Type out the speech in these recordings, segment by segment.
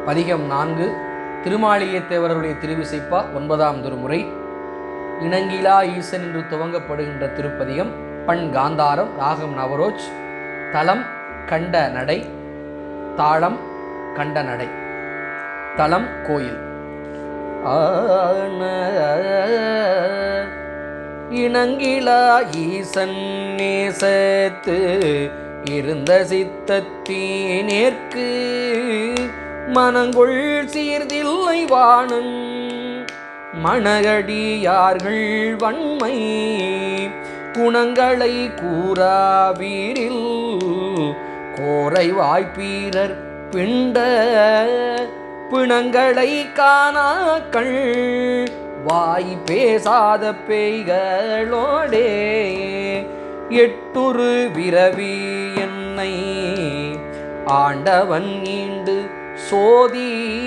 பதிகம் நான்கு திருமாளிகைத்தேவருடைய திருவிசைப்பா ஒன்பதாம் திருமுறை இணங்கிலா ஈசன் என்று துவங்கப்படுகின்ற திருப்பதிகம் பண் காந்தாரம் ராகம் நவரோஜ் தலம் கண்ட நடை தாளம் கண்ட நடை தலம் கோயில் ஆன இணங்கிலா ஈசன் நேசத்து இருந்த சித்தத்தீனேற்கு மனங்கொள் சீர்தில்லை வாணன் மணகடியார்கள் வன்மை குணங்களை கூறாவீரில் கோரை வாய்ப்பீரர் பிண்ட பிணங்களை காணாக்கள் வாய் பேசாத பேய்களோடே எட்டுரு விரவி என்னை ஆண்டவன் ஈண்டு சோதி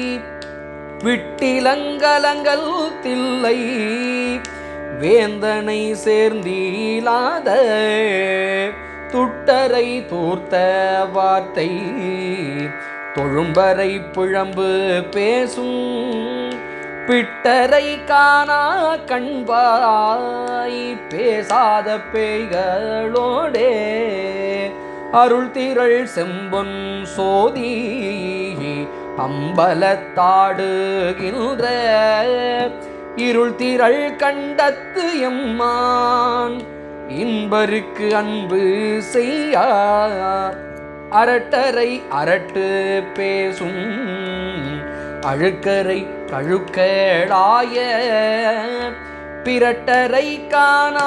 விட்டிலங்கலங்கள் தில்லை வேந்தனை சேர்ந்தீலாத துட்டரை தூர்த்த வார்த்தை தொழும்பரை பிழம்பு பேசும் பிட்டரை காணா கண்பாய் பேசாத பேய்களோடே அருள் திரள் செம்பொன் சோதி அம்பலத்தாடுகின்ற இருள் திரள் கண்டத்து எம்மான் இன்பருக்கு அன்பு செய்யா அரட்டரை அரட்டு பேசும் அழுக்கரை கழுக்கேளாய பிரட்டரை காணா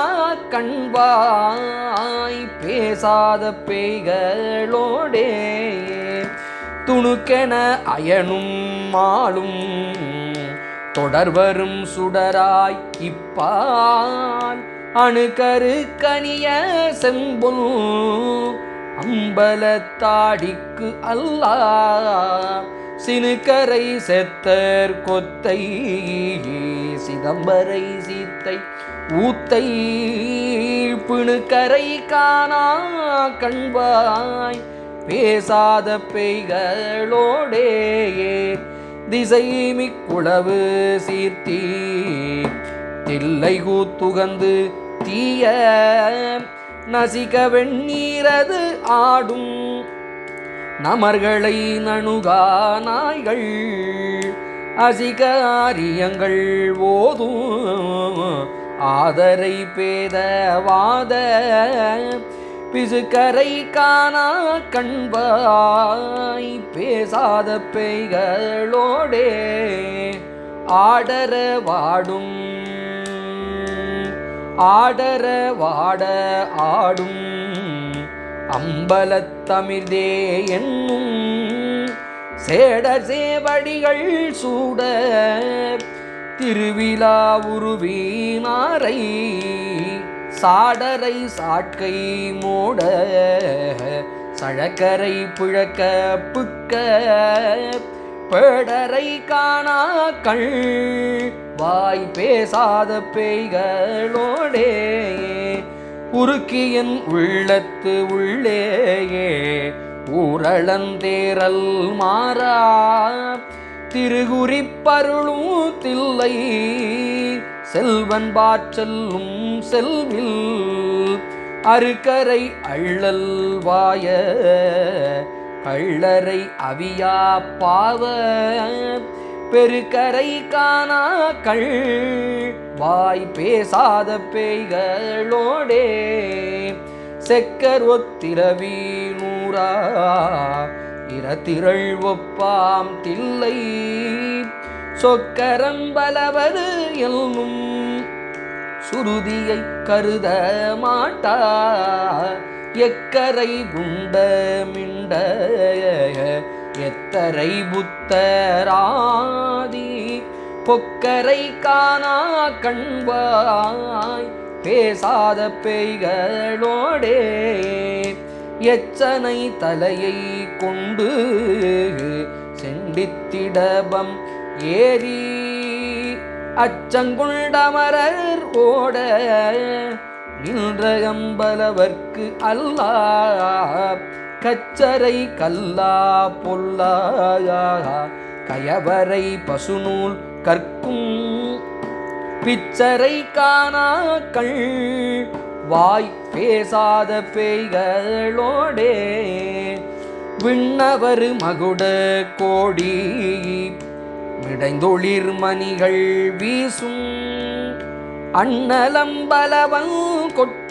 கண்வாய் பேசாத பேய்களோடே துணுக்கென அயனும் மாளும் தொடர்வரும் சுடராய் இப்பால் அணுகரு கனிய செம்பொல் அம்பலத்தாடிக்கு அல்லா சினுக்கரை செத்தர் கொத்தை சிதம்பரை சீத்தை ஊத்தை பிணுக்கரை காணா கண்பாய் பேசாத பேய்களோடே திசை மிக்குளவு சீர்த்தி தில்லை கூத்துகந்து தீய நசிக வெண்ணீரது ஆடும் நமர்களை நணுகா நாய்கள் அசிகாரியங்கள் ஓதும் ஆதரை பேதவாத பிசுக்கரை காணா கண்பாய் பேசாத பேய்களோடே ஆடர வாடும் ஆடர வாட ஆடும் அம்பலத்தமிர்தே என்னும் சேடர் சேவடிகள் சூட திருவிழா உருவினாரை சாடரை சாட்கை மூட சழக்கரை புழக்க புக்க பேடரை காணா கள் வாய் பேசாத பேய்களோடே உருக்கியன் உள்ளத்து உள்ளேயே ஊரளந்தேரல் மாறா திருகுறிப்பருளும் தில்லை செல்வன் பாற்றல்லும் செல்வில் அருக்கரை அள்ளல் வாய கள்ளரை அவியா பாவ பெருக்கரை காணா கள் வாய் பேசாத பேய்களோடே செக்கர் ஒத்திரவி நூறா இரத்திரள் ஒப்பாம் தில்லை சொக்கரம்பலவர் எல்லும் சுருதியை கருத மாட்டா எக்கரை குண்ட மிண்ட எத்தரை புத்தராதி பொக்கரை காணா கண்வாய் பேசாத பேய்களோடே எச்சனை தலையை கொண்டு செண்டித்திடபம் ஏறி அச்சங்குண்டமரர் ஓட நின்ற அம்பலவர்க்கு அல்லா கச்சரை கல்லா பொல்லா கயவரை பசுநூல் கற்கும் பிச்சரை காணாக்கள் வாய் பேசாத பேய்களோடே விண்ணவர் மகுட கோடி மிடைந்தொளிர் மணிகள் வீசும் அண்ணலம்பலவன் கொற்ற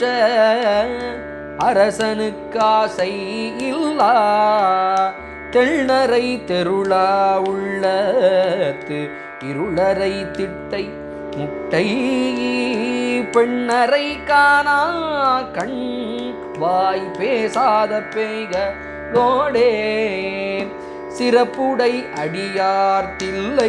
அரசனுக்காசை இல்லா தெள்நரை தெருளா உள்ளத்து இருளரை திட்டை முட்டை பெண்ணரை காணா கண் வாய் பேசாத பேய்களோடே சிறப்புடை அடியார் தில்லை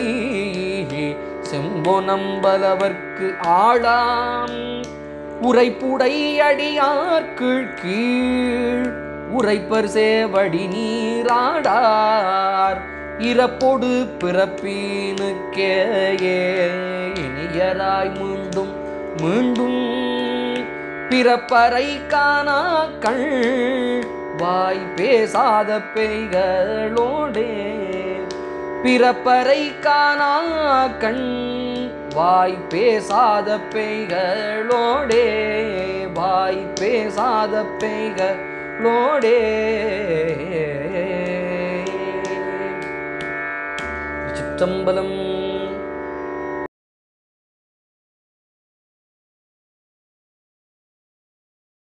செம்பொனம்பலவர்க்கு ஆளாம் உரைப்புடை அடியார்க்கு கீழ் உரைப்பர் சேவடி நீராடார் இறப்பொடு பிறப்பீனுக்கே இனியராய் மீண்டும் மீண்டும் பிறப்பறை காணா கண் வாய் பேசாத பேய்களோடே பிறப்பறை காணா கண் வாய் பேசாத பேய்களோடே வாய் பேசாத பேய்களோடே சிற்றம்பலம்